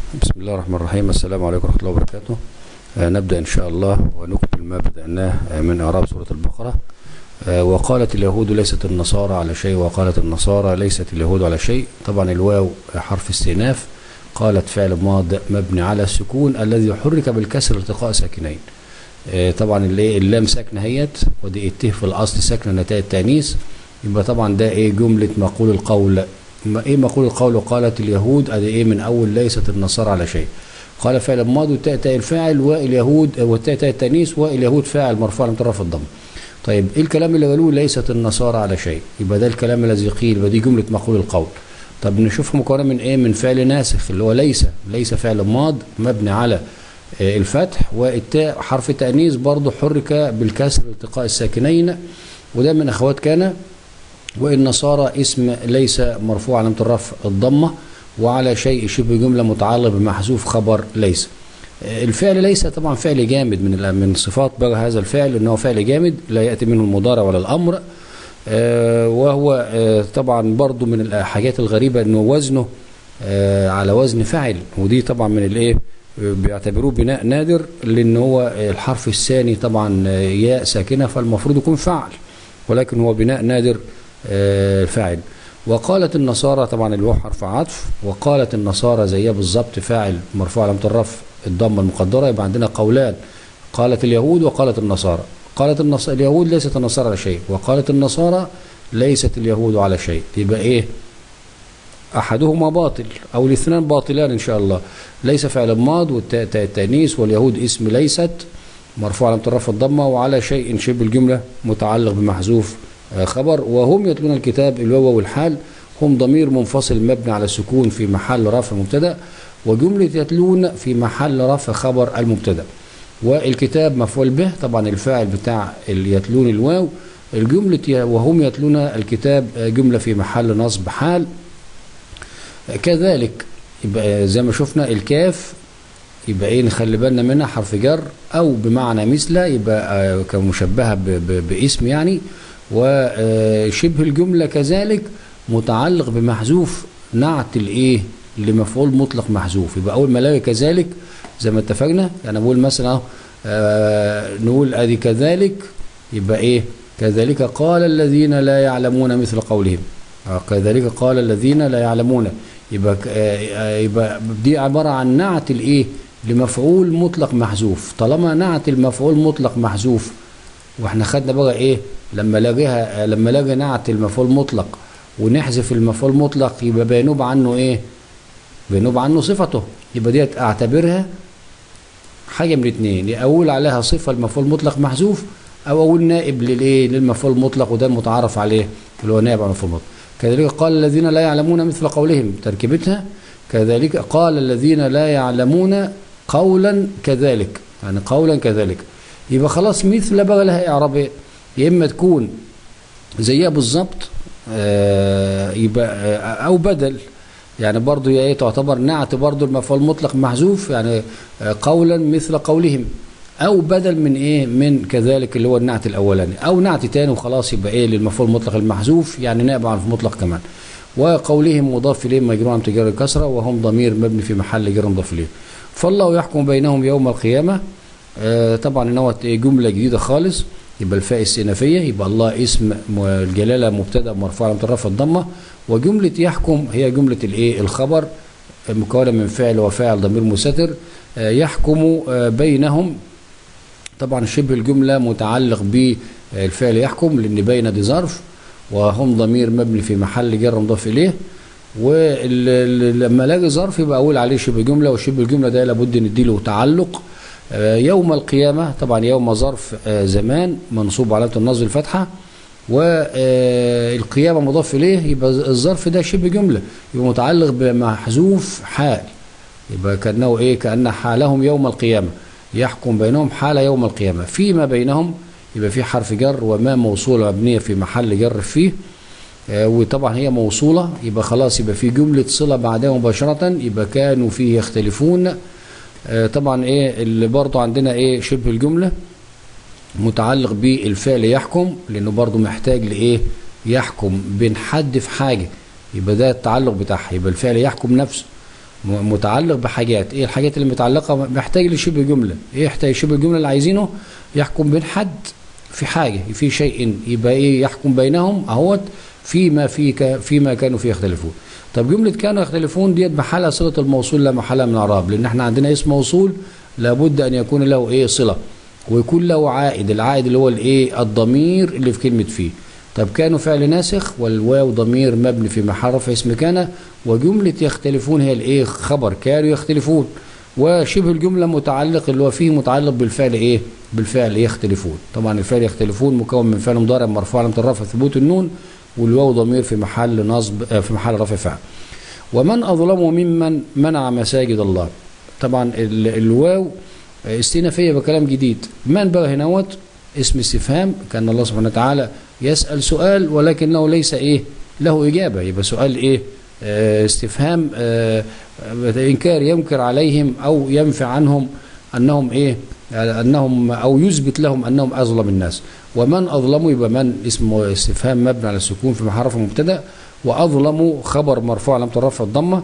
بسم الله الرحمن الرحيم السلام عليكم ورحمة الله وبركاته آه نبدأ إن شاء الله ونكمل ما بدأناه آه من إعراب سورة البقرة آه وقالت اليهود ليست النصارى على شيء وقالت النصارى ليست اليهود على شيء طبعا الواو حرف استئناف قالت فعل ماض مبني على السكون الذي حرك بالكسر التقاء ساكنين آه طبعا اللي اللام ساكنه هيت ودي الته في الاصل ساكنه نتائج التانيث يبقى طبعا ده ايه جمله مقول القول ما ايه مقول القول وقالت اليهود ادي ايه من اول ليست النصارى على شيء قال فعل ماضي والتاء تاء الفاعل واليهود والتاء تاء التانيث واليهود فاعل مرفوع على طرف الضم طيب ايه الكلام اللي قالوه ليست النصارى على شيء يبقى ده الكلام الذي قيل يبقى دي جمله مقول القول طب نشوف مكونه من ايه من فعل ناسخ اللي هو ليس ليس فعل ماض مبني على الفتح والتاء حرف تانيث برضه حرك بالكسر التقاء الساكنين وده من اخوات كان والنصارى اسم ليس مرفوع علامة الرفع الضمة وعلى شيء شبه جملة متعلق بمحذوف خبر ليس الفعل ليس طبعا فعل جامد من من صفات بقى هذا الفعل انه فعل جامد لا ياتي منه المضارع ولا الامر وهو طبعا برضو من الحاجات الغريبة انه وزنه على وزن فاعل ودي طبعا من الايه بيعتبروه بناء نادر لان هو الحرف الثاني طبعا ياء ساكنه فالمفروض يكون فعل ولكن هو بناء نادر فاعل وقالت النصارى طبعا الواو حرف عطف وقالت النصارى زيها بالظبط فاعل مرفوع علامه الرفع الضمه المقدره يبقى عندنا قولان قالت اليهود وقالت النصارى قالت النص... اليهود ليست النصارى على شيء وقالت النصارى ليست اليهود على شيء يبقى ايه احدهما باطل او الاثنان باطلان ان شاء الله ليس فعل ماض والتاء التانيث واليهود اسم ليست مرفوع علامه الرفع الضمه وعلى شيء شبه الجمله متعلق بمحذوف خبر وهم يتلون الكتاب الواو والحال هم ضمير منفصل مبني على السكون في محل رفع مبتدا وجملة يتلون في محل رفع خبر المبتدا والكتاب مفعول به طبعا الفاعل بتاع يتلون الواو الجملة وهم يتلون الكتاب جملة في محل نصب حال كذلك يبقى زي ما شفنا الكاف يبقى ايه نخلي بالنا منها حرف جر او بمعنى مثل يبقى كمشبهه باسم يعني وشبه الجملة كذلك متعلق بمحذوف نعت الايه لمفعول مطلق محذوف يبقى اول ما الاقي كذلك زي ما اتفقنا يعني بقول مثلا اهو نقول ادي كذلك يبقى ايه كذلك قال الذين لا يعلمون مثل قولهم كذلك قال الذين لا يعلمون يبقى يبقى دي عباره عن نعت الايه لمفعول مطلق محذوف طالما نعت المفعول مطلق محذوف واحنا خدنا بقى ايه لما لاقيها لما لاقي نعت المفعول مطلق ونحذف المفعول مطلق يبقى بينوب عنه ايه بينوب عنه صفته يبقى ديت اعتبرها حاجه من الاثنين يا اقول عليها صفه المفعول مطلق محذوف او اقول نائب للايه للمفعول المطلق وده المتعارف عليه اللي هو نائب عن المفعول المطلق كذلك قال الذين لا يعلمون مثل قولهم تركيبتها كذلك قال الذين لا يعلمون قولا كذلك يعني قولا كذلك يبقى خلاص مثل بقى لها اعرابيه يا اما تكون زيها بالظبط آه يبقى آه او بدل يعني برضو هي تعتبر نعت برضو المفعول المطلق محذوف يعني آه قولا مثل قولهم او بدل من ايه من كذلك اللي هو النعت الاولاني او نعت تاني وخلاص يبقى ايه للمفعول المطلق المحذوف يعني نائب عن المطلق كمان وقولهم مضاف اليه مجرور عن تجار الكسره وهم ضمير مبني في محل جر مضاف اليه فالله يحكم بينهم يوم القيامه طبعا ان هو جمله جديده خالص يبقى الفاء السينفية يبقى الله اسم الجلالة مبتدا مرفوع على الرفع الضمة وجملة يحكم هي جملة الايه الخبر مكونة من فعل وفاعل ضمير مستتر يحكم بينهم طبعا شبه الجملة متعلق بالفعل يحكم لأن بين دي ظرف وهم ضمير مبني في محل جر مضاف إليه ولما الاقي ظرف يبقى أقول عليه شبه جملة وشبه الجملة ده لابد نديله تعلق يوم القيامة طبعا يوم ظرف زمان منصوب علامة النصب الفتحة والقيامة مضاف إليه يبقى الظرف ده شبه جملة يبقى متعلق بمحذوف حال يبقى كأنه إيه كأن حالهم يوم القيامة يحكم بينهم حال يوم القيامة فيما بينهم يبقى في حرف جر وما موصولة مبنية في محل جر فيه وطبعا هي موصولة يبقى خلاص يبقى في جملة صلة بعدها مباشرة يبقى كانوا فيه يختلفون طبعا ايه اللي برضه عندنا ايه شبه الجملة متعلق بالفعل يحكم لانه برضه محتاج لايه يحكم بين حد في حاجة يبقى ده التعلق بتاعها يبقى الفعل يحكم نفسه م- متعلق بحاجات ايه الحاجات اللي متعلقه محتاج لشبه جمله ايه يحتاج شبه الجمله اللي عايزينه يحكم بين حد في حاجه في شيء يبقى ايه يحكم بينهم اهوت فيما في ك- فيما كانوا فيه يختلفون طب جمله كانوا يختلفون ديت محلها صله الموصول لا محلها من اعراب لان احنا عندنا اسم موصول لابد ان يكون له ايه صله ويكون له عائد العائد اللي هو الايه الضمير اللي في كلمه فيه طب كانوا فعل ناسخ والواو ضمير مبني في محل رفع اسم كان وجمله يختلفون هي الايه خبر كانوا يختلفون وشبه الجمله متعلق اللي هو فيه متعلق بالفعل ايه بالفعل يختلفون طبعا الفعل يختلفون مكون من فعل مضارع مرفوع علامه الرفع ثبوت النون والواو ضمير في محل نصب آه، في محل رفع فعل ومن اظلم ممن منع مساجد الله طبعا ال- الواو استئنافيه بكلام جديد من بقى هناوت اسم استفهام كان الله سبحانه وتعالى يسأل سؤال ولكنه ليس ايه له إجابة يبقى سؤال ايه آه استفهام آه آه، إنكار ينكر عليهم أو ينفع عنهم أنهم ايه أنهم أو يثبت لهم أنهم أظلم الناس ومن أظلم يبقى من اسمه استفهام مبني على السكون في محل رفع مبتدأ وأظلم خبر مرفوع علامة الرفع الضمة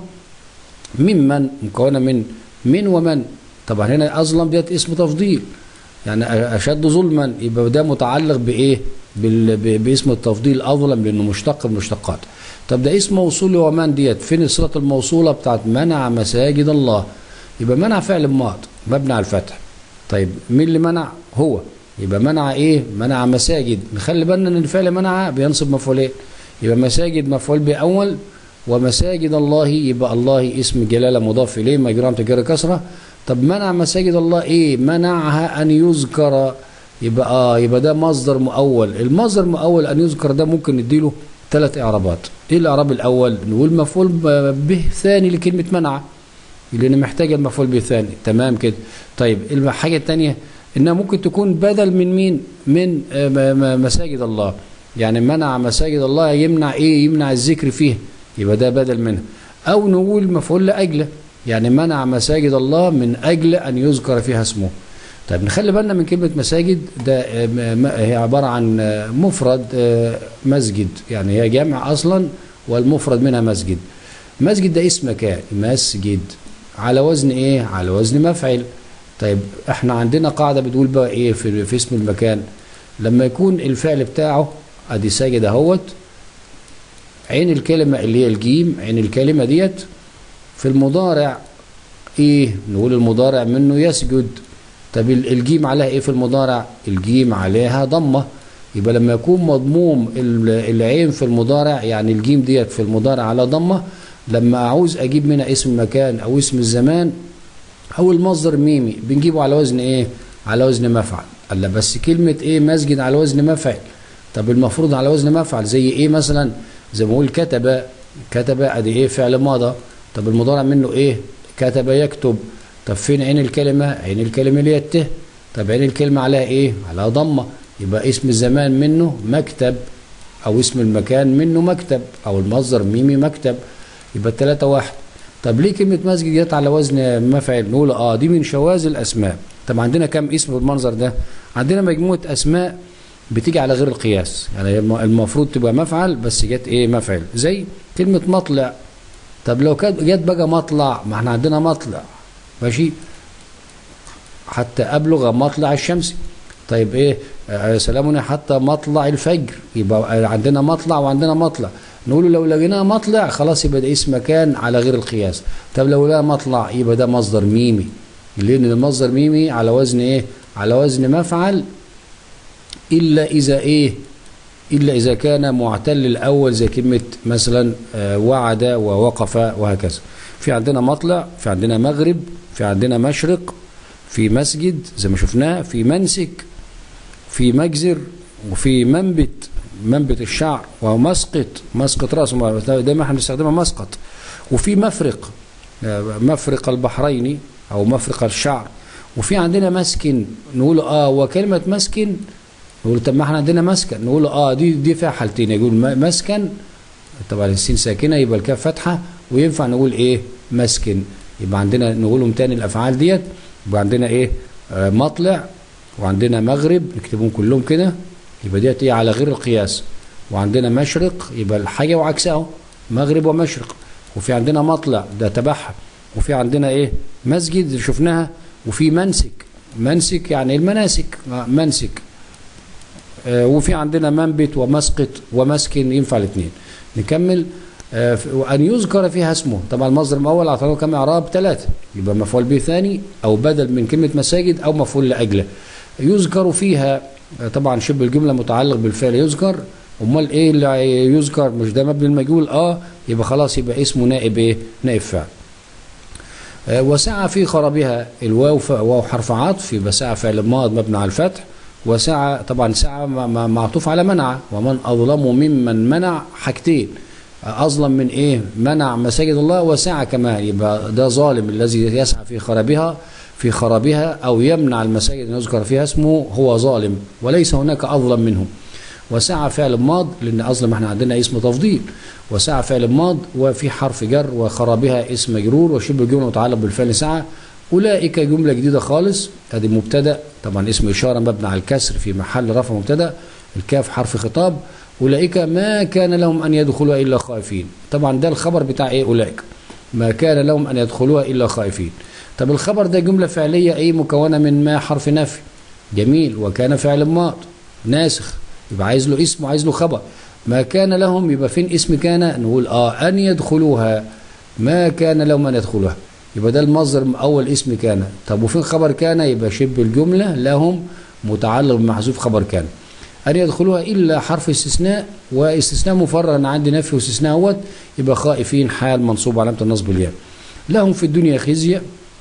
ممن مكونة من من ومن طبعا هنا أظلم ديت اسم تفضيل يعني أشد ظلما يبقى ده متعلق بإيه بال- ب- باسم التفضيل أظلم لأنه مشتق من المشتقات طب ده اسم موصول ومن ديت فين الصلة الموصولة بتاعت منع مساجد الله يبقى منع فعل ماض مبني على الفتح طيب مين اللي منع هو يبقى منع ايه منع مساجد نخلي بالنا ان الفعل منع بينصب مفعولين يبقى مساجد مفعول به اول ومساجد الله يبقى الله اسم جلاله مضاف اليه مجرى تجري كسره طب منع مساجد الله ايه منعها ان يذكر يبقى اه يبقى ده مصدر مؤول المصدر مؤول ان يذكر ده ممكن نديله ثلاث اعرابات ايه الاعراب الاول نقول مفعول به ثاني لكلمه منع لان محتاجه المفعول به ثاني تمام كده طيب الحاجه الثانيه انها ممكن تكون بدل من مين من آه، م- م- مساجد الله يعني منع مساجد الله يمنع ايه يمنع الذكر فيه يبقى ده بدل منها او نقول مفعول لاجله يعني منع مساجد الله من اجل ان يذكر فيها اسمه طيب نخلي بالنا من كلمه مساجد ده آه، م- م- هي عباره عن آه، مفرد آه، مسجد يعني هي جمع اصلا والمفرد منها مسجد مسجد ده اسم مكان مسجد على وزن ايه على وزن مفعل طيب احنا عندنا قاعده بتقول بقى ايه في, في اسم المكان لما يكون الفعل بتاعه ادي ساجد اهوت عين الكلمه اللي هي الجيم عين الكلمه ديت في المضارع ايه نقول المضارع منه يسجد طب ال- الجيم عليها ايه في المضارع الجيم عليها ضمه يبقى لما يكون مضموم ال- العين في المضارع يعني الجيم ديت في المضارع على ضمه لما اعوز اجيب منها اسم المكان او اسم الزمان او المصدر ميمي بنجيبه على وزن ايه على وزن مفعل قال لا بس كلمه ايه مسجد على وزن مفعل طب المفروض على وزن مفعل زي ايه مثلا زي ما اقول كتب كتب ادي ايه فعل ماضى طب المضارع منه ايه كتب يكتب طب فين عين الكلمه عين الكلمه اللي هي الت طب عين الكلمه عليها ايه عليها ضمه يبقى اسم الزمان منه مكتب او اسم المكان منه مكتب او المصدر ميمي مكتب يبقى الثلاثه واحد طب ليه كلمة مسجد جت على وزن مفعل نقول اه دي من شواذ الاسماء طب عندنا كم اسم بالمنظر ده عندنا مجموعة اسماء بتيجي على غير القياس يعني الم- المفروض تبقى مفعل بس جت ايه مفعل زي كلمة مطلع طب لو كانت جت بقى مطلع ما احنا عندنا مطلع ماشي حتى أبلغ مطلع الشمس طيب ايه آه سلامنا حتى مطلع الفجر يبقى عندنا مطلع وعندنا مطلع نقول لو لقيناه مطلع خلاص يبقى ده اسم مكان على غير القياس طب لو لا مطلع يبقى ده مصدر ميمي لان المصدر ميمي على وزن ايه على وزن مفعل الا اذا ايه الا اذا كان معتل الاول زي كلمه مثلا آه، وعد ووقف وهكذا في عندنا مطلع في عندنا مغرب في عندنا مشرق في مسجد زي ما شفناه في منسك في مجزر وفي منبت منبت الشعر ومسقط مسقط راس دايما احنا بنستخدمها مسقط وفي مفرق آه، مفرق البحرين او مفرق الشعر وفي عندنا مسكن نقول اه وكلمه مسكن نقول طب ما احنا عندنا مسكن نقول اه دي دي فيها حالتين يقول م- مسكن طبعا السين ساكنه يبقى الكاف فاتحه وينفع نقول ايه مسكن يبقى عندنا نقولهم تاني الافعال ديت يبقى عندنا ايه آه مطلع وعندنا مغرب نكتبهم كلهم كده يبقى ديت ايه على غير القياس وعندنا مشرق يبقى الحاجه وعكسها مغرب ومشرق وفي عندنا مطلع ده تبعها وفي عندنا ايه مسجد اللي شفناها وفي منسك منسك يعني المناسك منسك آه، وفي عندنا منبت ومسقط ومسكن ينفع الاثنين نكمل آه، ف- وأن يذكر فيها اسمه طبعا المصدر الأول أعطاه كم إعراب ثلاثة يبقى مفعول به ثاني أو بدل من كلمة مساجد أو مفعول لأجله يذكر فيها آه، طبعا شبه الجملة متعلق بالفعل يذكر أمال إيه اللي يذكر مش ده مبني المجهول أه يبقى خلاص يبقى اسمه نائب إيه نائب فعل آه، وسعى في خرابها الواو ف- واو حرف عطف يبقى سعى فعل ماض مبني على الفتح وسعى طبعا سعى م- م- معطوف على منع ومن اظلم ممن منع حاجتين آه، اظلم من ايه منع مساجد الله وسعى كمان يبقى ده ظالم الذي يسعى في خرابها في خرابها او يمنع المساجد ان يذكر فيها اسمه هو ظالم وليس هناك اظلم منه وسعى فعل ماض لان اظلم احنا عندنا اسم تفضيل وسعى فعل ماض وفي حرف جر وخرابها اسم مجرور وشبه الجمله متعلق بالفعل سعى اولئك جمله جديده خالص ادي مبتدا طبعا اسم اشاره مبني على الكسر في محل رفع مبتدا الكاف حرف خطاب اولئك ما كان لهم ان يدخلوها الا خائفين طبعا ده الخبر بتاع ايه اولئك ما كان لهم ان يدخلوها الا خائفين طب الخبر ده جمله فعليه ايه مكونه من ما حرف نفي جميل وكان فعل ماض ناسخ يبقى عايز له اسم وعايز له خبر ما كان لهم يبقى فين اسم كان نقول اه ان يدخلوها ما كان لهم ان يدخلوها يبقى ده المصدر اول اسم كان طب وفين خبر كان يبقى شبه الجمله لهم متعلق بمحذوف خبر كان ان يدخلوها الا حرف استثناء واستثناء مفرغ انا عندي نفي واستثناء اهوت يبقى خائفين حال منصوب علامه النصب الياء لهم في الدنيا خزي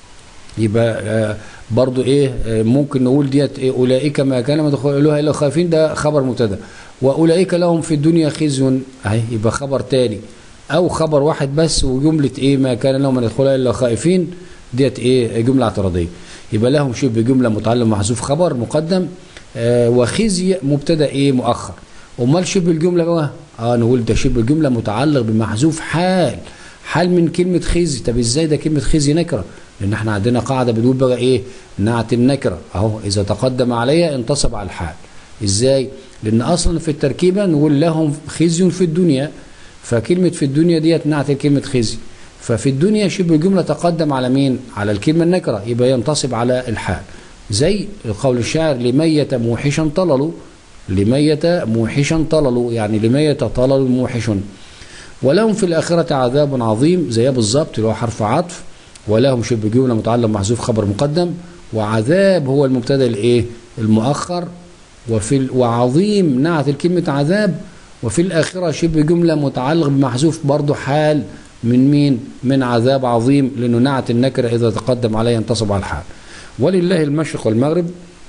يبقى آه برضو ايه آه ممكن نقول ديت إيه اولئك ما كان مدخلوها الا خائفين ده خبر مبتدا واولئك لهم في الدنيا خزي اهي يبقى خبر تاني او خبر واحد بس وجمله ايه ما كان لهم ان يدخلها الا خائفين ديت ايه جمله اعتراضيه يبقى لهم شبه جمله متعلم محذوف خبر مقدم آه وخزي مبتدا ايه مؤخر امال شبه الجمله بقى اه نقول ده شبه الجمله متعلق بمحذوف حال حال من كلمه خزي طب ازاي ده كلمه خزي نكره لان احنا عندنا قاعده بتقول بقى ايه نعت النكره اهو اذا تقدم عليها انتصب على الحال ازاي لان اصلا في التركيبه نقول لهم خزي في الدنيا فكلمه في الدنيا ديت نعت كلمه خزي ففي الدنيا شبه الجمله تقدم على مين على الكلمه النكره يبقى ينتصب على الحال زي قول الشاعر لميت موحشا طللوا لميت موحشا طللوا يعني لميت طلل موحش ولهم في الآخرة عذاب عظيم زي بالظبط اللي هو حرف عطف ولهم شبه جملة متعلق محذوف خبر مقدم وعذاب هو المبتدا الايه المؤخر وفي ال... وعظيم نعت الكلمة عذاب وفي الآخرة شبه جملة متعلق بمحذوف برضه حال من مين من عذاب عظيم لأنه نعت النكرة إذا تقدم عليه ينتصب على الحال ولله المشرق والمغرب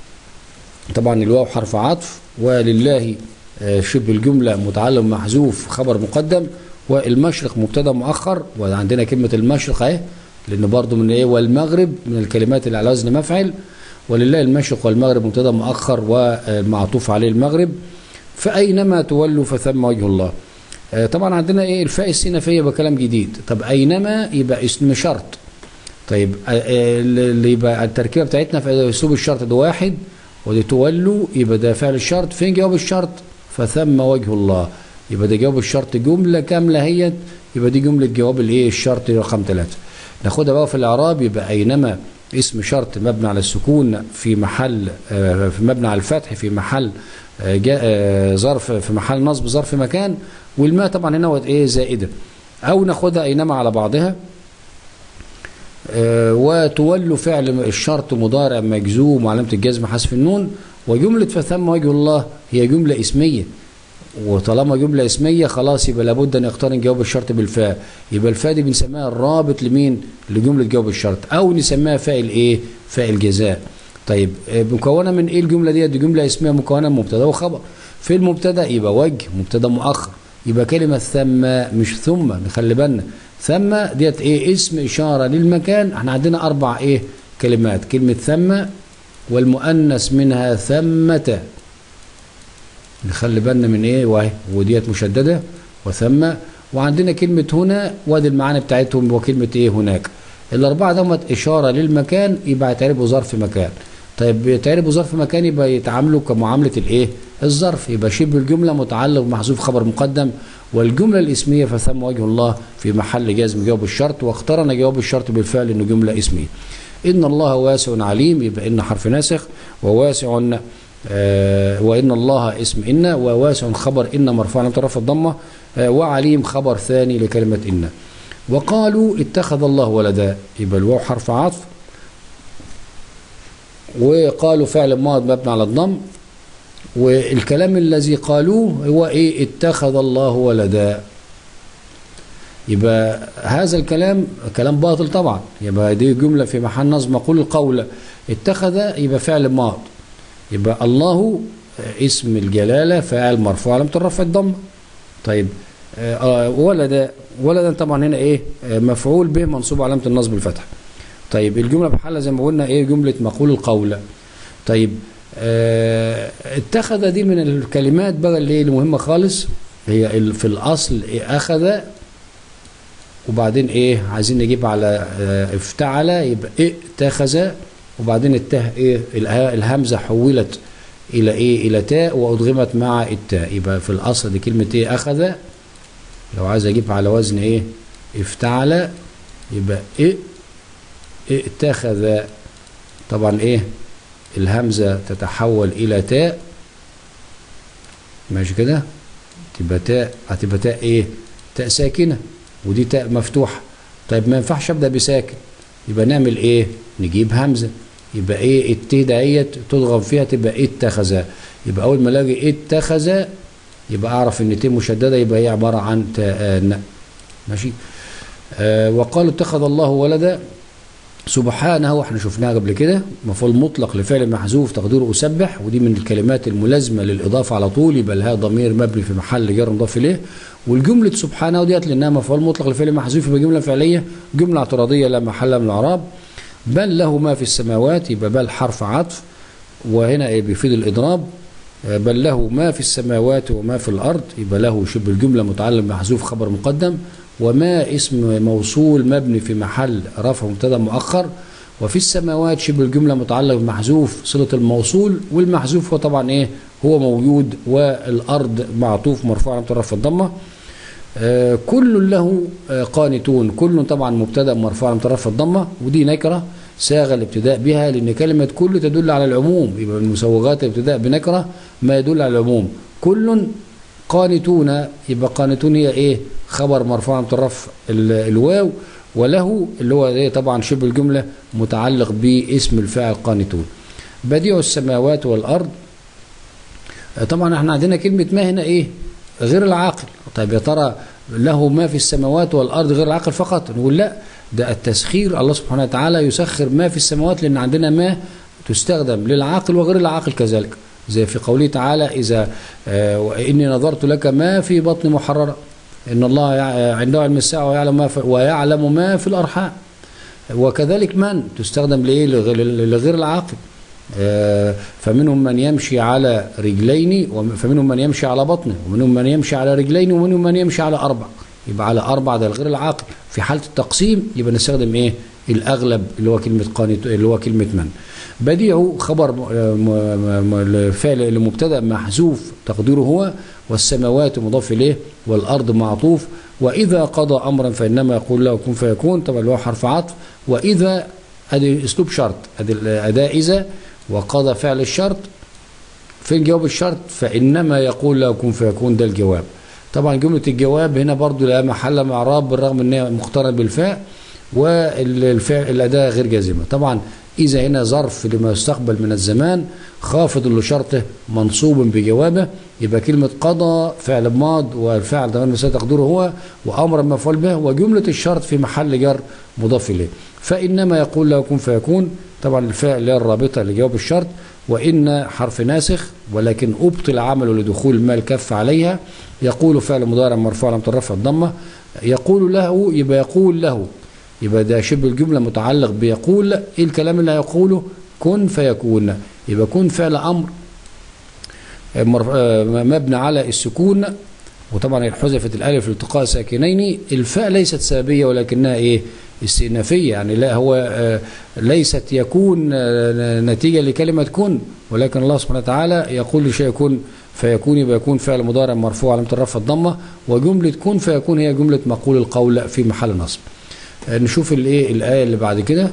طبعا الواو حرف عطف ولله شبه الجملة متعلق محذوف خبر مقدم والمشرق مبتدا مؤخر وعندنا كلمة المشرق اهي لأن برضه من ايه والمغرب من الكلمات اللي على وزن مفعل ولله المشرق والمغرب مبتدا مؤخر ومعطوف عليه المغرب فأينما تولوا فثم وجه الله طبعا عندنا ايه الفاء السينفية بكلام جديد طب أينما يبقى اسم شرط طيب اللي يبقى التركيبة بتاعتنا في أسلوب الشرط ده واحد ودي تولوا يبقى ده فعل الشرط فين جواب الشرط فثم وجه الله يبقى ده جواب الشرط جملة كاملة هي يبقى دي جملة جواب الايه الشرط رقم ثلاثة ناخدها بقى في الإعراب يبقى أينما اسم شرط مبني على السكون في محل في مبني على الفتح في محل ظرف في محل نصب ظرف مكان والماء طبعا هنا ايه زائدة أو ناخدها أينما على بعضها وتولوا فعل الشرط مضارع مجزوم وعلامة الجزم حذف النون وجملة فثم وجه الله هي جملة اسمية وطالما جملة اسمية خلاص يبقى لابد أن يقترن جواب الشرط بالفاء يبقى الفاء دي بنسميها الرابط لمين لجملة جواب الشرط أو نسميها فاء الإيه فاء الجزاء طيب مكونة من إيه الجملة دي دي جملة اسمية مكونة من مبتدا وخبر في المبتدا يبقى وجه مبتدا مؤخر يبقى كلمة ثم مش ثم نخلي بالنا ثم ديت ايه اسم اشاره للمكان احنا عندنا اربع ايه كلمات كلمه ثم والمؤنث منها ثمة نخلي بالنا من ايه وهي وديت مشدده وثم وعندنا كلمه هنا وادي المعاني بتاعتهم وكلمه ايه هناك الاربعه دول اشاره للمكان يبقى يتعربوا ظرف مكان طيب يتعربوا ظرف مكان يبقى يتعاملوا كمعامله الايه الظرف يبقى شبه الجمله متعلق بمحذوف خبر مقدم والجملة الاسمية فثم وجه الله في محل جزم جواب الشرط واقترن جواب الشرط بالفعل انه جملة اسمية ان الله واسع عليم يبقى ان حرف ناسخ وواسع آه وان الله اسم ان وواسع خبر ان مرفوع على طرف الضمه آه وعليم خبر ثاني لكلمه ان وقالوا اتخذ الله ولدا يبقى الواو حرف عطف وقالوا فعل ماض مبني على الضم والكلام الذي قالوه هو ايه اتخذ الله ولدا يبقى هذا الكلام كلام باطل طبعا يبقى دي جملة في محل نصب مقول القول اتخذ يبقى فعل ماض يبقى الله اسم الجلالة فاعل مرفوع علامة الرفع الضمة طيب آه ولد ولدا طبعا هنا ايه آه مفعول به منصوب علامة النصب الفتح طيب الجملة بحالها زي ما قلنا ايه جملة مقول القول طيب آه اتخذ دي من الكلمات بقى اللي المهمة خالص هي في الأصل إيه أخذ وبعدين ايه عايزين نجيب على اه افتعل يبقى ايه اتخذ وبعدين الته ايه الهمزه حولت الى ايه الى تاء وادغمت مع التاء يبقى في الاصل دي كلمه ايه اخذ لو عايز اجيب على وزن ايه افتعل يبقى ايه, إيه اتخذ طبعا ايه الهمزه تتحول الى تاء ماشي كده تبقى تاء هتبقى تاء ايه تاء ساكنه ودي تاء مفتوحة طيب ما ينفعش ابدا بساكن يبقى نعمل ايه نجيب همزة يبقى ايه الت دهيت تضغم فيها تبقى ايه اتخذ يبقى اول ما الاقي ايه اتخذ يبقى اعرف ان ت مشدده يبقى هي عباره عن تاء ماشي آه وقالوا اتخذ الله ولدا سبحانه واحنا شفناها قبل كده مفعول مطلق لفعل محذوف تقديره اسبح ودي من الكلمات الملازمه للاضافه على طول يبقى لها ضمير مبني في محل جر مضاف اليه والجمله سبحانه ديت لانها مفعول مطلق لفعل محذوف يبقى جمله فعليه جمله اعتراضيه لا محل من الاعراب بل له ما في السماوات يبقى بل حرف عطف وهنا بيفيد الاضراب بل له ما في السماوات وما في الارض يبقى له شبه الجمله متعلم محذوف خبر مقدم وما اسم موصول مبني في محل رفع مبتدا مؤخر وفي السماوات شبه الجملة متعلق بمحذوف صلة الموصول والمحذوف هو طبعا ايه هو موجود والأرض معطوف مرفوع على طرف الضمة آه كل له آه قانتون كل طبعا مبتدا مرفوع على طرف الضمة ودي نكرة ساغ الابتداء بها لأن كلمة كل تدل على العموم يبقى من مسوغات الابتداء بنكرة ما يدل على العموم كل قانتون يبقى قانتون هي ايه خبر مرفوع عن طرف الواو وله اللي هو ايه طبعا شبه الجمله متعلق باسم الفاعل قانتون بديع السماوات والارض طبعا احنا عندنا كلمه ما هنا ايه غير العاقل طيب يا ترى له ما في السماوات والارض غير العاقل فقط نقول لا ده التسخير الله سبحانه وتعالى يسخر ما في السماوات لان عندنا ما تستخدم للعاقل وغير العاقل كذلك زي في قوله تعالى إذا آه إني نظرت لك ما في بطن محررة إن الله عنده علم الساعة ويعلم ما في ويعلم ما في الأرحام وكذلك من تستخدم لإيه لغير العاقل آه فمنهم من يمشي على رجلين فمنهم من يمشي على بطنه ومنهم من يمشي على رجلين ومنهم من يمشي على أربع يبقى على أربع ده الغير العاقل في حالة التقسيم يبقى نستخدم إيه الأغلب اللي هو كلمة قانت اللي هو كلمة من بديع خبر الفعل المبتدا محذوف تقديره هو والسماوات مضاف اليه والارض معطوف واذا قضى امرا فانما يقول له كن فيكون طبعا اللي هو حرف عطف واذا ادي اسلوب شرط ادي الاداه اذا وقضى فعل الشرط فين جواب الشرط فانما يقول له كن فيكون ده الجواب طبعا جمله الجواب هنا برضو لا محل من اعراب بالرغم ان هي مقترنه بالفاء والفعل الاداه غير جازمه طبعا إذا هنا ظرف لما يستقبل من الزمان خافض لشرطه منصوب بجوابه يبقى كلمة قضى فعل ماض والفعل ده مثال تقديره هو وأمر مفعول به وجملة الشرط في محل جر مضاف إليه فإنما يقول له كن فيكون طبعا الفعل الرابطة لجواب الشرط وإن حرف ناسخ ولكن أبطل عمله لدخول ما الكف عليها يقول فعل مضارع مرفوع على الرفع الضمة يقول له يبقى يقول له يبقى ده شبه الجملة متعلق بيقول ايه الكلام اللي هيقوله كن فيكون يبقى كن فعل امر مبني على السكون وطبعا حذفت الالف لالتقاء ساكنين الفاء ليست سببيه ولكنها ايه استئنافيه يعني لا هو ليست يكون نتيجه لكلمه كن ولكن الله سبحانه وتعالى يقول لشيء كن فيكون يبقى يكون فعل مضارع مرفوع علامة الرفع الضمة وجملة كن فيكون هي جملة مقول القول في محل نصب آه، نشوف الايه الآية اللي بعد كده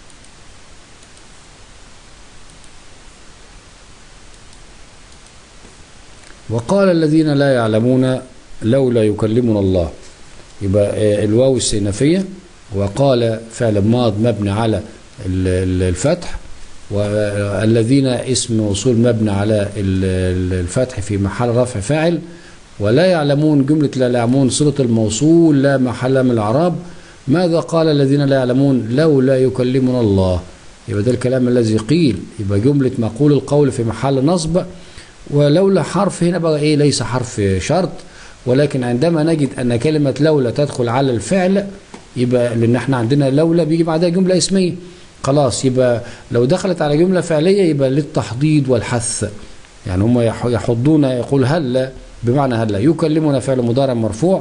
وقال الذين لا يعلمون لولا يكلمنا الله يبقى آه، الواو السينفية وقال فعل ماض مبني على ال- ال- الفتح والذين اسم وصول مبني على ال- ال- الفتح في محل رفع فاعل ولا يعلمون جملة لا يعلمون صلة الموصول لا محل من الأعراب ماذا قال الذين لا يعلمون لولا يكلمنا الله يبقى ده الكلام الذي قيل يبقى جملة مقول القول في محل نصب ولولا حرف هنا بقى ايه ليس حرف شرط ولكن عندما نجد ان كلمة لولا تدخل على الفعل يبقى لان احنا عندنا لولا بيجي بعدها جملة اسمية خلاص يبقى لو دخلت على جملة فعلية يبقى للتحضيض والحث يعني هم يح- يحضون يقول هلا بمعنى هلا يكلمنا فعل مضارع مرفوع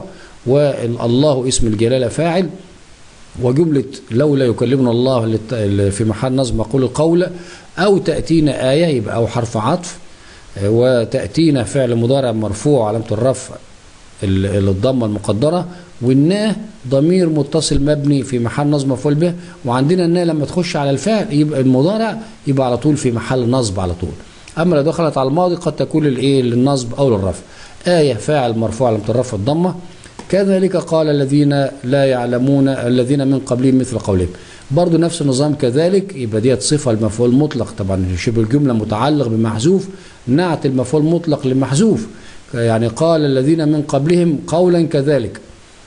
والله اسم الجلالة فاعل وجملة لولا يكلمنا الله للت- في محل نصب مقول القول أو تأتينا آية يبقى أو حرف عطف آه، وتأتينا فعل مضارع مرفوع علامة الرفع ال- ال- الضمة المقدرة والناه ضمير متصل مبني في محل نصب مفعول به وعندنا الناه لما تخش على الفعل يبقى المضارع يبقى على طول في محل نصب على طول أما لو دخلت على الماضي قد تكون للإيه للنصب أو للرفع آية فاعل مرفوع علامة الرفع الضمة كذلك قال الذين لا يعلمون الذين من قبلهم مثل قولهم برضو نفس النظام كذلك يبقى ديت صفة المفعول المطلق طبعا شبه الجملة متعلق بمحذوف نعت المفعول المطلق لمحذوف يعني قال الذين من قبلهم قولا كذلك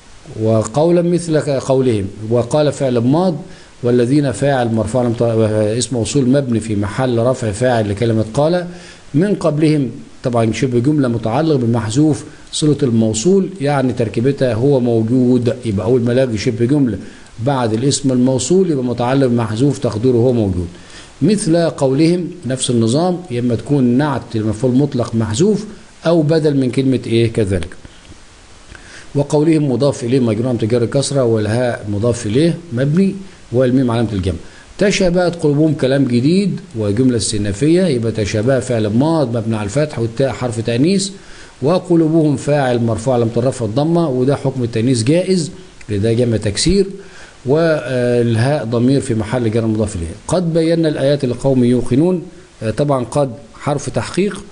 وقولا مثل قولهم وقال فعل ماض والذين فاعل مرفوع على مط- اسم موصول مبني في محل رفع فاعل لكلمة قال من قبلهم طبعا شبه جملة متعلق بالمحذوف صلة الموصول يعني تركيبتها هو موجود يبقى أول ما الاقي شبه جملة بعد الاسم الموصول يبقى متعلق بمحذوف تقديره هو موجود مثل قولهم نفس النظام يا اما تكون نعت المفعول مطلق محذوف أو بدل من كلمة إيه كذلك وقولهم مضاف إليه مجرور علامة الجر كسرة والهاء مضاف إليه مبني والميم علامة الجمع تشابهت قلوبهم كلام جديد وجملة استئنافية يبقى تشابه فعل ماض مبني على الفتح والتاء حرف تأنيث وقلوبهم فاعل مرفوع علامة الرفع الضمة وده حكم التأنيث جائز لده جمع تكسير والهاء ضمير في محل جر مضاف إليه قد بينا الآيات لقوم يوقنون آه، طبعا قد حرف تحقيق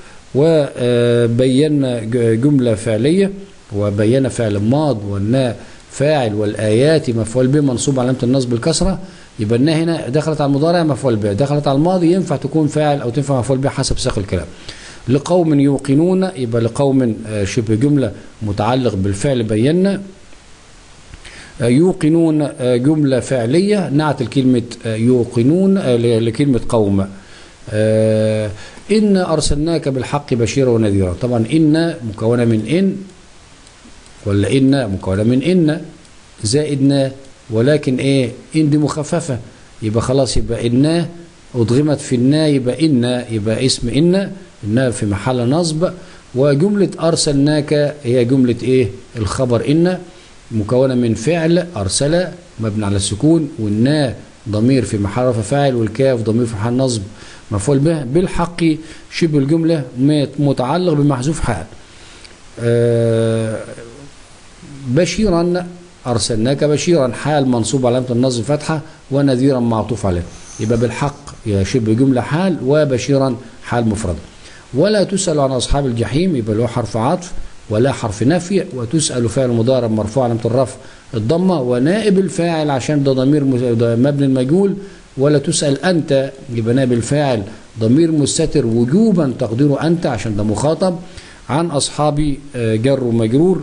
وبينا جملة فعلية وبين فعل ماض والناء فاعل والآيات مفعول به منصوب علامة النصب بالكسرة يبقى الناء هنا دخلت على المضارع مفعول به دخلت على الماضي ينفع تكون فاعل أو تنفع مفعول به حسب سياق الكلام لقوم يوقنون يبقى لقوم آه، شبه جملة متعلق بالفعل بينا آه، يوقنون آه، جملة فعلية نعت الكلمة آه، يوقنون آه، ل- لكلمة قوم آه، إن أرسلناك بالحق بشيرا ونذيرا طبعا إن مكونة من إن ولا إن مكونة من إن زائد نا ولكن إيه إن دي مخففة يبقى خلاص يبقى إن أضغمت في النا يبقى إن يبقى اسم إن إن في محل نصب وجملة أرسلناك هي جملة إيه الخبر إن مكونة من فعل أرسل مبني على السكون والنا ضمير في محل رفع فاعل والكاف ضمير في محل نصب مفعول به بالحق شبه الجملة متعلق بمحذوف حال آه، بشيرا أرسلناك بشيرا حال منصوب علامة النصب فتحة ونذيرا معطوف عليه يبقى بالحق يا شبه جملة حال وبشيرا حال مفردة ولا تسأل عن أصحاب الجحيم يبقى له حرف عطف ولا حرف نفي وتسأل فعل مضارع مرفوع علامة الرفع الضمة ونائب الفاعل عشان ده ضمير مس- ده مبني المجهول ولا تسأل أنت يبقى نائب الفاعل ضمير مستتر وجوبا تقديره أنت عشان ده مخاطب عن أصحاب آه، جر ومجرور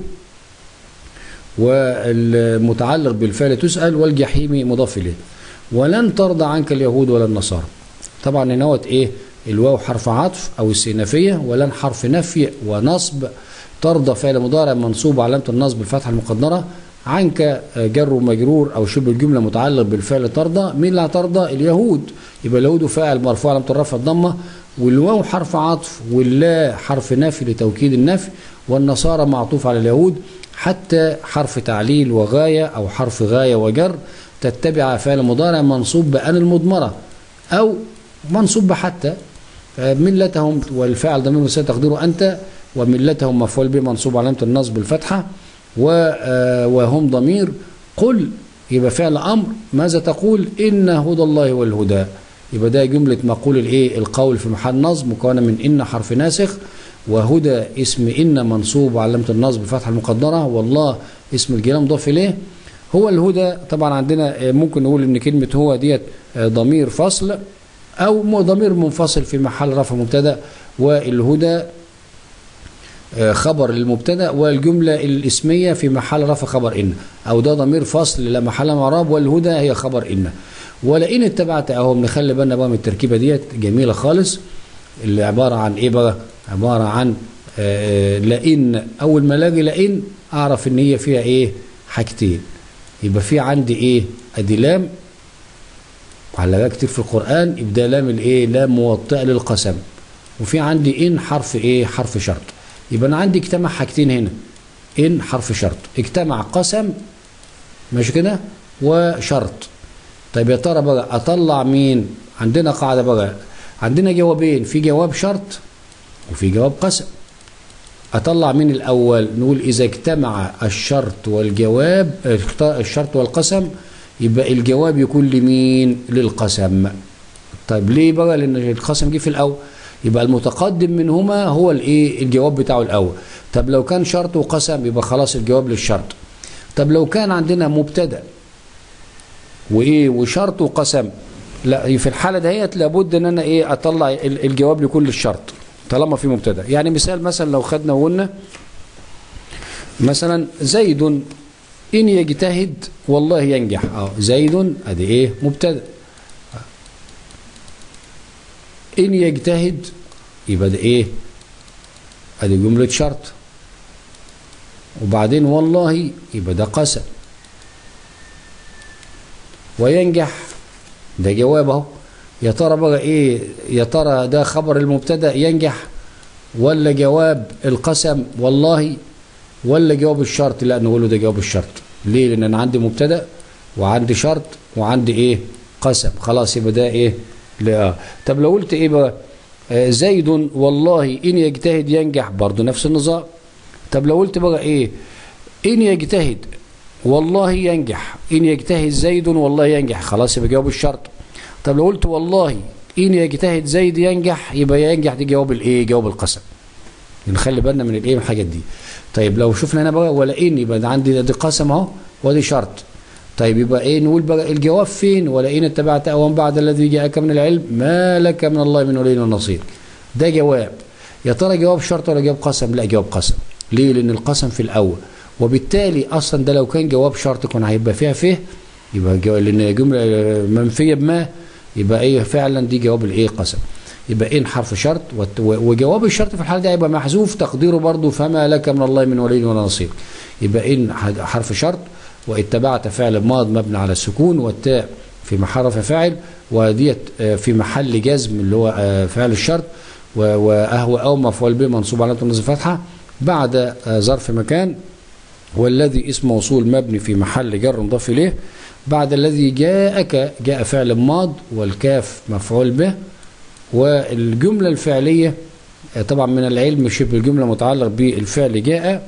والمتعلق بالفعل تسأل والجحيم مضاف إليه ولن ترضى عنك اليهود ولا النصارى طبعا هنوت ايه الواو حرف عطف او السينافيه ولن حرف نفي ونصب ترضى فعل مضارع منصوب علامه النصب الفتحه المقدره عنك جر ومجرور او شبه الجمله متعلق بالفعل ترضى مين اللي هترضى اليهود يبقى اليهود فاعل مرفوع علامه الرفع الضمه والواو حرف عطف واللا حرف نفي لتوكيد النفي والنصارى معطوف على اليهود حتى حرف تعليل وغايه او حرف غايه وجر تتبع فعل مضارع منصوب بأن المضمرة أو منصوب بحتى آه، ملتهم والفاعل ضمير مستتر تقديره أنت وملتهم مفعول به منصوب علامة النصب بالفتحة و- آه، وهم ضمير قل يبقى فعل أمر ماذا تقول إن هدى الله هو الهدى يبقى ده جملة مقول الإيه القول في محل نصب مكونة من إن حرف ناسخ وهدى اسم إن منصوب علامة النصب بفتحة المقدرة والله اسم الجلال مضاف إليه هو الهدى طبعا عندنا آه، ممكن نقول إن كلمة هو ديت آه، ضمير فصل أو م- ضمير منفصل في محل رفع مبتدأ والهدى آه، خبر للمبتدا والجمله الاسميه في محل رفع خبر ان او ده ضمير فصل لا محل من اعراب والهدى هي خبر ان ولئن اتبعت اهو بنخلي بالنا بقى من التركيبه ديت جميله خالص اللي عباره عن ايه بقى عباره عن آه، لئن اول ما الاقي لئن اعرف ان هي فيها ايه حاجتين يبقى في عندي ايه ادي لام على كتير في القران يبقى لام الايه لام موطئه للقسم وفي عندي ان حرف ايه حرف شرط يبقى انا عندي اجتمع حاجتين هنا ان حرف شرط اجتمع قسم ماشي كده وشرط طيب يا ترى بقى اطلع مين عندنا قاعده بقى عندنا جوابين في جواب شرط وفي جواب قسم اطلع مين الاول نقول اذا اجتمع الشرط والجواب الشرط والقسم يبقى الجواب يكون لمين للقسم طيب ليه بقى لان القسم جه في الاول يبقى المتقدم منهما هو الايه الجواب بتاعه الاول طب لو كان شرط وقسم يبقى خلاص الجواب للشرط طب لو كان عندنا مبتدا وايه وشرط وقسم لا في الحاله دهيت لابد ان انا ايه اطلع ال- الجواب لكل الشرط طالما في مبتدا يعني مثال مثلا لو خدنا وقلنا مثلا زيد ان يجتهد والله ينجح اه زيد ادي ايه مبتدا ان يجتهد يبقى ده ايه ادي جمله شرط وبعدين والله يبقى ده قسم وينجح ده جواب اهو يا ترى بقى ايه يا ترى ده خبر المبتدا ينجح ولا جواب القسم والله ولا جواب الشرط لا نقول له ده جواب الشرط ليه لان انا عندي مبتدا وعندي شرط وعندي ايه قسم خلاص يبقى ده ايه لا طب لو قلت ايه بقى آه زيد والله ان يجتهد ينجح برضه نفس النظام طب لو قلت بقى ايه ان يجتهد والله ينجح ان يجتهد زيد والله ينجح خلاص يبقى جواب الشرط طب لو قلت والله ان يجتهد زيد ينجح يبقى ينجح دي جواب الايه جواب القسم نخلي بالنا من الايه من الحاجات دي طيب لو شفنا هنا بقى ولا ان يبقى ده عندي دي قسم اهو ودي شرط طيب يبقى ايه نقول بقى الجواب فين ولا ان اتبعت اهواهم بعد الذي جاءك من العلم ما لك من الله من ولي ونصير ده جواب يا ترى جواب شرط ولا جواب قسم لا جواب قسم ليه لان القسم في الاول وبالتالي اصلا ده لو كان جواب شرط كان هيبقى فيها فيه يبقى جو... لان جمله منفيه بما يبقى ايه فعلا دي جواب الايه قسم يبقى ان حرف شرط وت- و- وجواب الشرط في الحاله دي هيبقى محذوف تقديره برضه فما لك من الله من ولي ولا نصير يبقى ان ح- حرف شرط واتبعت فعل ماض مبني على السكون والتاء في محل رفع فاعل وديت آه، في محل جزم اللي هو آه، فعل الشرط و- واهو او مفعول به منصوب على النصب فتحه بعد آه، ظرف مكان والذي اسم موصول مبني في محل جر مضاف اليه بعد الذي جاءك جاء فعل ماض والكاف مفعول به والجمله الفعليه آه، طبعا من العلم شبه الجمله متعلق بالفعل جاء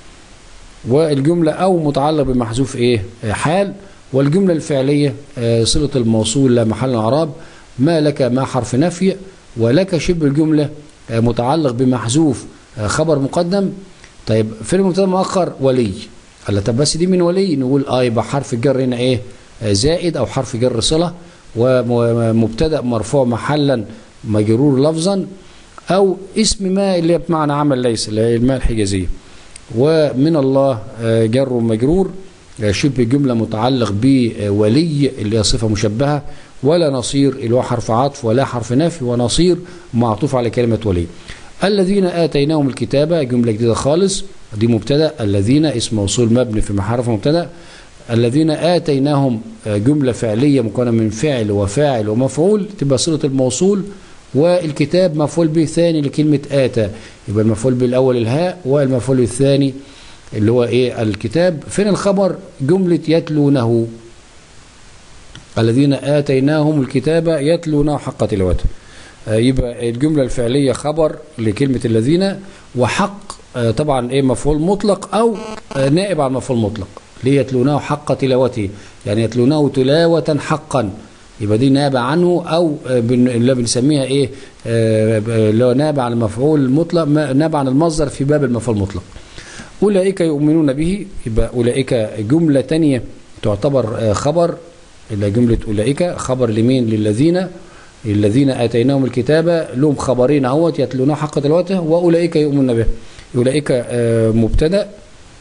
والجمله او متعلق بمحذوف ايه آه، حال والجمله الفعليه آه، صله الموصول لا محل اعراب ما لك ما حرف نفي ولك شبه الجمله آه، متعلق بمحذوف آه، خبر مقدم طيب فين المبتدا مؤخر ولي قال طب بس دي من ولي نقول اه يبقى حرف الجر هنا ايه آه، زائد او حرف جر صله ومبتدا مرفوع محلا مجرور لفظا او اسم ما اللي هي بمعنى عمل ليس اللي هي الماء الحجازيه ومن الله آه، جر ومجرور آه، شبه جمله متعلق بولي اللي هي صفه مشبهه ولا نصير اللي هو حرف عطف ولا حرف نفي ونصير معطوف على كلمه ولي الذين اتيناهم الكتابه جمله جديده خالص دي مبتدا الذين اسم موصول مبني في محل رفع مبتدا الذين اتيناهم آه، جمله فعليه مكونه من فعل وفاعل ومفعول تبقى صله الموصول والكتاب مفعول به ثاني لكلمه اتى يبقى المفعول به الاول الهاء والمفعول الثاني اللي هو ايه الكتاب فين الخبر جمله يتلونه الذين اتيناهم الكتاب يتلونه حق تلاوته آه، يبقى الجملة الفعلية خبر لكلمة الذين وحق آه، طبعا ايه مفعول مطلق او آه، نائب عن مفعول مطلق ليه يتلونه حق تلاوته يعني يتلونه تلاوة حقا يبقى دي نابع عنه او آه، بن- اللي بنسميها ايه آه، ب- اللي هو نابع عن المفعول المطلق ما- نابع عن المصدر في باب المفعول المطلق أولئك يؤمنون به يبقى أولئك جملة تانية تعتبر آه، خبر إلا جملة أولئك خبر لمين للذين الذين آتيناهم الكتاب لهم خبرين اهوت يتلونه حق تلاوته وأولئك يؤمنون به أولئك آه، مبتدأ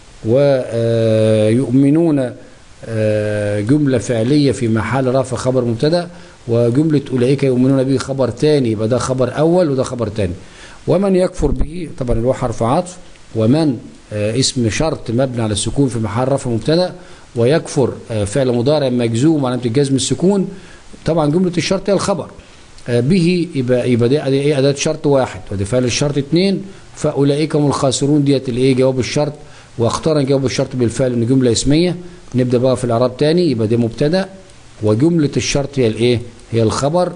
ويؤمنون جملة فعلية في محل رفع خبر مبتدأ وجملة أولئك يؤمنون به خبر تاني يبقى ده خبر أول وده خبر تاني ومن يكفر به طبعا الواو حرف عطف ومن آه، اسم شرط مبني على السكون في محل رفع مبتدا ويكفر آه، فعل مضارع مجزوم علامه الجزم السكون طبعا جمله الشرط هي الخبر آه، به يبقى يبقى دي دي ايه اداه شرط واحد ودي فعل الشرط اثنين فاولئك هم الخاسرون ديت الايه جواب الشرط واقترن جواب الشرط بالفعل ان جمله اسميه نبدا بقى في الاعراب تاني يبقى دي مبتدا وجمله الشرط هي الايه هي الخبر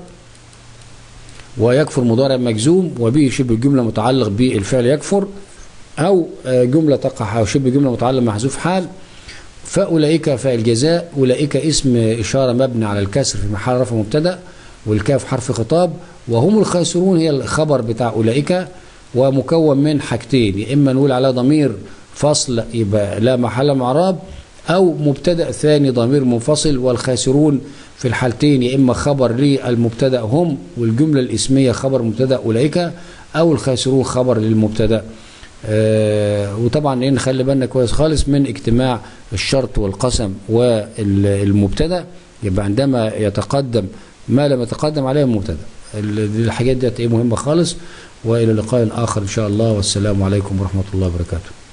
ويكفر مضارع مجزوم وبه شبه الجمله متعلق بالفعل يكفر او آه، جمله تقع او شبه جمله متعلق محذوف حال فاولئك فاعل جزاء اولئك اسم اشاره مبني على الكسر في محل رفع مبتدا والكاف حرف خطاب وهم الخاسرون هي الخبر بتاع اولئك ومكون من حاجتين يا اما نقول على ضمير فصل يبقى لا محل من اعراب او مبتدا ثاني ضمير منفصل والخاسرون في الحالتين يا اما خبر للمبتدا هم والجمله الاسميه خبر مبتدا اولئك او الخاسرون خبر للمبتدا آه وطبعا ايه نخلي بالنا كويس خالص من اجتماع الشرط والقسم والمبتدا يبقى عندما يتقدم ما لم يتقدم عليه المبتدا ال- دي الحاجات ديت ايه مهمه خالص والى لقاء اخر ان شاء الله والسلام عليكم ورحمه الله وبركاته